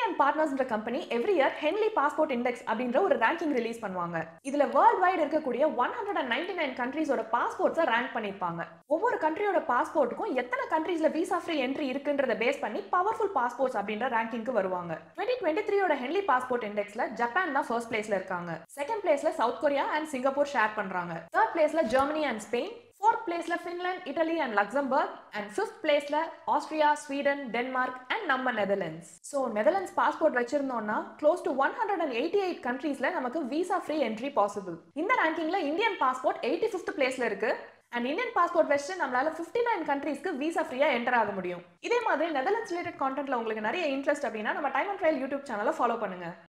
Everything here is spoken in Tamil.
அண்ட் பார்ட்னர்ஸ்ன்ற company every year Henley passport index அப்படின்ற ஒரு ரேங்கிங் ரிலீஸ் பண்ணுவாங்க இதுல வேர்ல்ட் வைடு இருக்கக்கூடிய one hundred and ninety nine கண்ட்ரீஸோட பாஸ்போர்ட்ஸை ரேங்க் பண்ணிருப்பாங்க ஒவ்வொரு கண்ட்ரியோட பாஸ்போர்ட்டுக்கும் எத்தனை கண்ட்ரீஸ்ல விசா ஃப்ரீ என்ட்ரி இருக்குன்றத பேஸ் பண்ணி பவர்ஃபுல் பாஸ்போர்ட்ஸ் அப்படின்ற ரேங்கிங்க்கு வருவாங்க டுவெண்ட்டி டுவெண்ட்டி த்ரீயோட ஹென்லி பாஸ்போர்ட் இண்டெக்ஸ்ல ஜப்பான் தான் ஃபர்ஸ்ட் பிளேஸ்ல இருக்காங்க செகண்ட் பிளேஸ்ல South Korea and Singapore share பண்றாங்க தேர்ட் பிளேஸ்ல ஜெர்மனி அண்ட் ஸ்பெயின் ஃபோர்த் பிளேஸ்ல Finland இட்டலி and Luxembourg and fifth பிளேஸ்ல ஆஸ்திரியா ஸ்வீடன் டென்மார்க் அண்ட் நம்ம நெதர்லாண்ட்ஸ் ஸோ நெதர்லாண்ட்ஸ் பாஸ்போர்ட் வச்சிருந்தோம்னா close to one hundred and eighty eight கண்ட்ரீஸ்ல நமக்கு விசா ஃப்ரீ என்ட்ரி பாசிபிள் இந்த ரேங்கிங்ல இந்தியன் பாஸ்போர்ட் எயிட்டி ஃபிஃப்த் பிளேஸ்ல இருக்கு அண்ட் இந்தியன் பாஸ்போர்ட் வச்சு நம்மளால ஃபிஃப்டி நைன் கண்ட்ரீஸ்க்கு விசா ஃப்ரீயா என்டர் ஆக முடியும் இதே மாதிரி நெதர்லாண்ட்ஸ் ரிலேட்டட் கான்டென்ட்ல உங்களுக்கு நிறைய இன்ட்ரெஸ்ட் அப்படின்னா நம்ம டைம் அண்ட் ட்ரையல் யூடியூப் சேனலை ஃபாலோ பண்ணுங்க